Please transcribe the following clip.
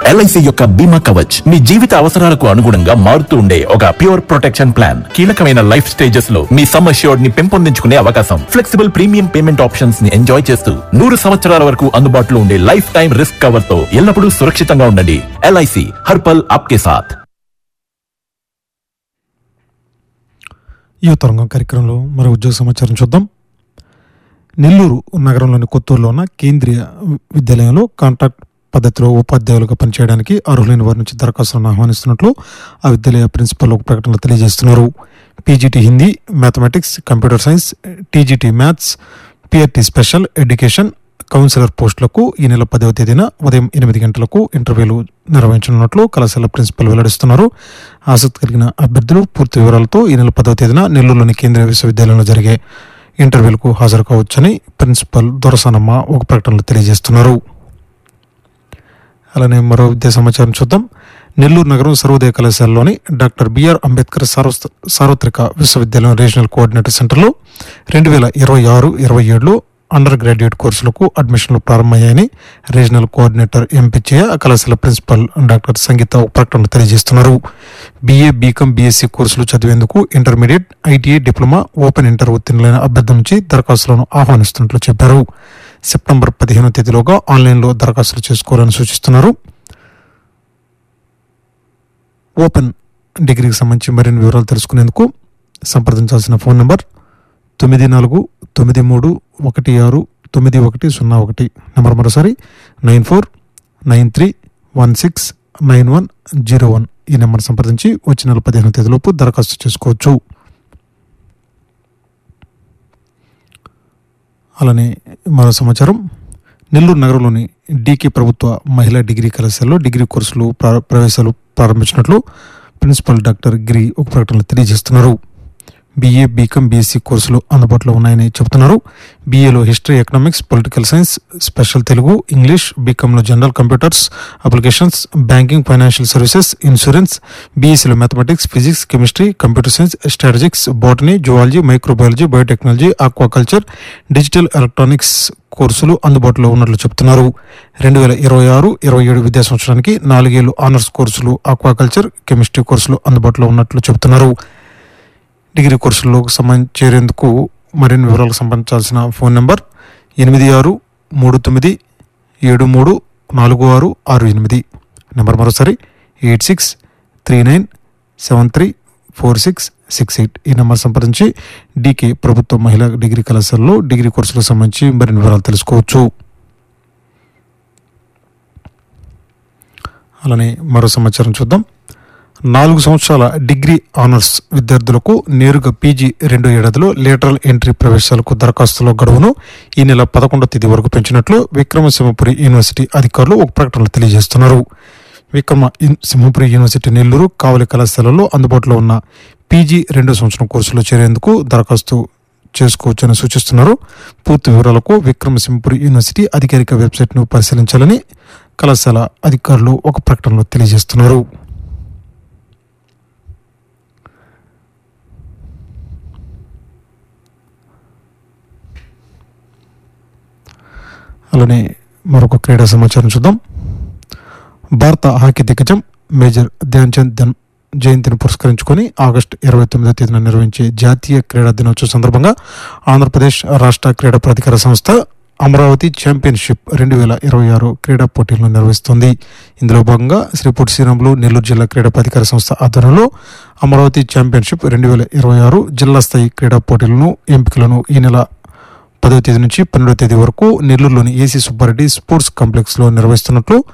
LIC యొక్క బీమా కవచ్ మీ జీవిత అవసరాలకు అనుగుణంగా మారుతూ ఉండే ఒక ప్యూర్ ప్రొటెక్షన్ ప్లాన్ కీలకమైన లైఫ్ స్టేజెస్ లో మీ సమ్ అష్యూర్డ్ ని పెంపొందించుకునే అవకాశం ఫ్లెక్సిబుల్ ప్రీమియం పేమెంట్ ఆప్షన్స్ ని ఎంజాయ్ చేస్తూ నూరు సంవత్సరాల వరకు అందుబాటులో ఉండే లైఫ్ టైం రిస్క్ కవర్ తో ఎల్లప్పుడూ సురక్షితంగా ఉండండి ఎల్ఐసి హర్పల్ ఆప్కే సాథ్ యువ తరంగం కార్యక్రమంలో మరో ఉద్యోగ సమాచారం చూద్దాం నెల్లూరు నగరంలోని కొత్తూరులో ఉన్న కేంద్రీయ విద్యాలయంలో కాంట్రాక్ట్ పద్ధతిలో ఉపాధ్యాయులుగా పనిచేయడానికి అర్హులైన వారి నుంచి దరఖాస్తులను ఆహ్వానిస్తున్నట్లు ఆ విద్యాలయ ప్రిన్సిపల్ ఒక ప్రకటనలో తెలియజేస్తున్నారు PGT Hindi mathematics computer science TGT maths PRT special education counsellor పోస్టులకు ఈ నెల పదవ తేదీన ఉదయం ఎనిమిది గంటలకు ఇంటర్వ్యూలు నిర్వహించనున్నట్లు కళాశాల ప్రిన్సిపల్ వెల్లడిస్తున్నారు ఆసక్తి కలిగిన అభ్యర్థులు పూర్తి వివరాలతో ఈ నెల పదవ తేదీన నెల్లూరులోని కేంద్రీయ విశ్వవిద్యాలయంలో జరిగే ఇంటర్వ్యూలకు హాజరు కావచ్చని ప్రిన్సిపల్ దొరసానమ్మ ఒక ప్రకటనలో తెలియజేస్తున్నారు అలానే మరో విద్యా సమాచారం చూద్దాం నెల్లూరు నగరం సర్వోదయ కళాశాలలోని డాక్టర్ బిఆర్ అంబేద్కర్ సార్వస్- సార్వత్రిక విశ్వవిద్యాలయం రీజనల్ కోఆర్డినేటర్ సెంటర్లో రెండు వేల ఇరవై ఆరు ఇరవై ఏడులో అండర్ గ్రాడ్యుయేట్ కోర్సులకు అడ్మిషన్లు ప్రారంభమయ్యాయని రీజనల్ కోఆర్డినేటర్ ఎంపిచ్చయ్య కళాశాల ప్రిన్సిపల్ డాక్టర్ సంగీత ఒక ప్రకటన తెలియజేస్తున్నారు బీఏ బీకాం బీఎస్సీ కోర్సులు చదివేందుకు intermediate ITI diploma open inter ఉత్తీర్ణులైన అభ్యర్థుల నుంచి దరఖాస్తులను ఆహ్వానిస్తున్నట్లు చెప్పారు సెప్టెంబర్ పదిహేనో తేదీలోగా ఆన్లైన్లో దరఖాస్తులు చేసుకోవాలని సూచిస్తున్నారు ఓపెన్ డిగ్రీకి సంబంధించి మరిన్ని వివరాలు తెలుసుకునేందుకు సంప్రదించాల్సిన ఫోన్ నంబర్ తొమ్మిది నాలుగు తొమ్మిది మూడు ఒకటి ఆరు తొమ్మిది ఒకటి సున్నా ఒకటి నెంబర్ మరోసారి nine four nine three one six nine one zero one ఈ నెంబర్ సంప్రదించి వచ్చే నెల పదిహేను తేదీలోపు దరఖాస్తు చేసుకోవచ్చు అలానే మరో సమాచారం నెల్లూరు నగరంలోని డీకే ప్రభుత్వ మహిళా డిగ్రీ కళాశాలలో డిగ్రీ కోర్సులు ప్రా- ప్రవేశాలు ప్రారంభించినట్లు ప్రిన్సిపల్ డాక్టర్ గిరి ఒక ప్రకటనలో తెలియజేస్తున్నారు బీఏ బీకాం బీఎస్సీ కోర్సులు అందుబాటులో ఉన్నాయని చెబుతున్నారు బీఏలో history economics political science special Telugu English బీకాంలో general computers applications banking financial services insurance బీఎస్సీలో mathematics physics chemistry computer science statistics botany zoology microbiology biotechnology aquaculture digital electronics కోర్సులు అందుబాటులో ఉన్నట్లు చెబుతున్నారు రెండు వేల ఇరవై ఆరు ఇరవై ఏడు విద్యా సంవత్సరానికి నాలుగేళ్లు ఆనర్స్ కోర్సులు ఆక్వాకల్చర్ కెమిస్ట్రీ కోర్సులు అందుబాటులో ఉన్నట్లు చెబుతున్నారు డిగ్రీ కోర్సుల్లో సంబంధించి చేరేందుకు మరిన్ని వివరాలకు సంబంధించాల్సిన ఫోన్ నెంబర్ ఎనిమిది ఆరు మూడు తొమ్మిది ఏడు మూడు నాలుగు ఆరు ఆరు ఎనిమిది నెంబర్ మరోసారి eight six three nine seven three four six six eight ఈ నెంబర్ సంప్రదించి డీకే ప్రభుత్వ మహిళా డిగ్రీ కళాశాలలో డిగ్రీ కోర్సులకు సంబంధించి మరిన్ని వివరాలు తెలుసుకోవచ్చు అలానే మరో సమాచారం చూద్దాం నాలుగు సంవత్సరాల డిగ్రీ ఆనర్స్ విద్యార్థులకు నేరుగా పీజీ రెండో ఏడాదిలో లేటరల్ ఎంట్రీ ప్రవేశాలకు దరఖాస్తుల గడువును ఈ నెల పదకొండో తేదీ వరకు పెంచినట్లు విక్రమసింహపురి యూనివర్సిటీ అధికారులు ఒక ప్రకటనలో తెలియజేస్తున్నారు విక్రమ ఇన్- సింహపురి యూనివర్సిటీ నెల్లూరు కావలి కళాశాలలో అందుబాటులో ఉన్న పీజీ రెండో సంవత్సరం కోర్సులో చేరేందుకు దరఖాస్తు చేసుకోవచ్చని సూచిస్తున్నారు పూర్తి వివరాలకు విక్రమసింహపురి యూనివర్సిటీ అధికారిక వెబ్సైట్ను పరిశీలించాలని కళాశాల అధికారులు ఒక ప్రకటనలో తెలియజేస్తున్నారు అలానే మరొక క్రీడా సమాచారం చూద్దాం భారత హాకీ దిగ్గజం మేజర్ ధ్యాన్ చంద్ ధన్ జయంతిని పురస్కరించుకొని ఆగస్టు ఇరవై తొమ్మిదో తేదీన నిర్వహించే జాతీయ క్రీడా దినోత్సవం సందర్భంగా ఆంధ్రప్రదేశ్ రాష్ట్ర క్రీడా ప్రాధికార సంస్థ అమరావతి ఛాంపియన్షిప్ రెండు వేల ఇరవై ఆరు క్రీడా పోటీలను నిర్వహిస్తుంది ఇందులో భాగంగా శ్రీ పొట్టి శ్రీరాములు నెల్లూరు జిల్లా క్రీడా ప్రాధికార సంస్థ ఆధ్వర్యంలో అమరావతి ఛాంపియన్షిప్ రెండు వేల ఇరవై ఆరు జిల్లా స్థాయి క్రీడా పోటీలను ఎంపికలను ఈ నెల పదవ తేదీ నుంచి పన్నెండవ తేదీ వరకు నెల్లూరులోని ఏసీ సుబ్బారెడ్డి స్పోర్ట్స్ కాంప్లెక్స్లో నిర్వహిస్తున్నట్లు